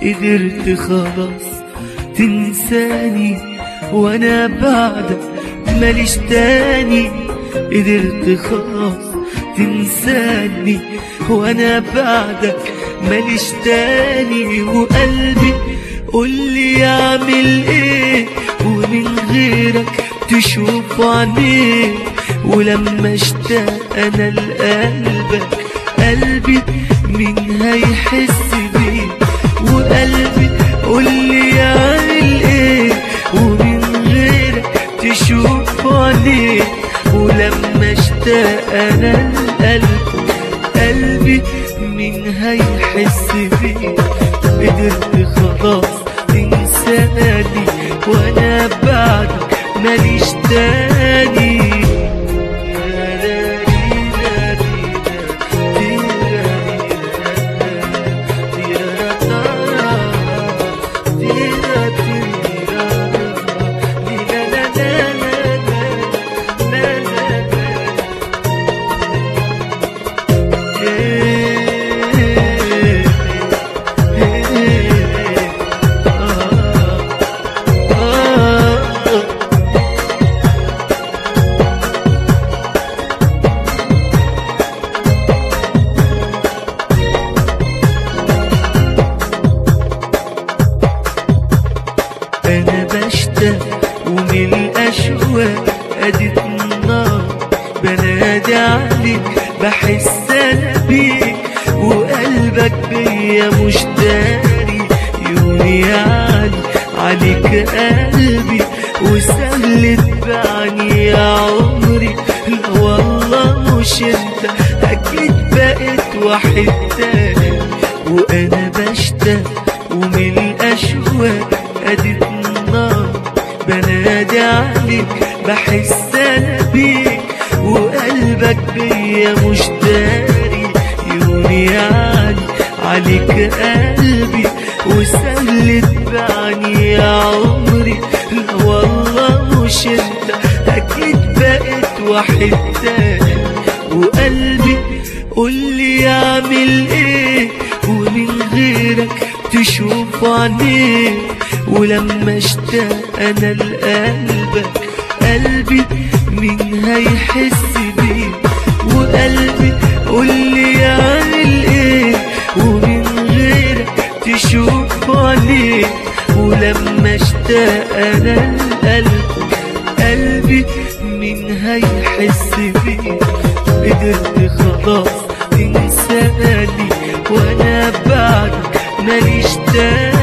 قدرت خلاص تنساني وانا بعدك ماليش تاني قدرت خلاص تنساني وانا بعدك ماليش تاني وقلبي قولي يعمل ايه ومن غيرك تشوف عينيه ولما اشتاق انا لقلبك قلبي مين هيحس بيه وقلبي قولي يعمل ايه ومن غيرك تشوف عليه ولما اشتاق انا لقلبك قلبي مين هيحس بيه قدرت خلاص تنساني وانا بعدك ماليش تاني انا بشتاق ومن الاشواق ادت النار بنادي عليك بحس انا بيك وقلبك بيا مش داري يوني علي عليك قلبي وسهل تبعني يا عمري لا والله مش انت اكيد بقيت واحد تاني وانا بشتاق ومن الاشواق ادت النار بنادي عليك بحس انا بيك وقلبك بيا مش داري يوني علي عليك قلبي وسهل تبعني يا عمري لا والله مش انت اكيد بقيت واحد تاني وقلبي قولي يعمل ايه ومن غيرك تشوف عينيه ولما اشتاق انا لقلبك قلبي مين هيحس بيه وقلبي قولي يعمل ايه ومن غيرك تشوف عليه ولما اشتاق انا لقلبك قلبي مين هيحس بيه قدرت خلاص تنساني وانا بعدك ماليش تاني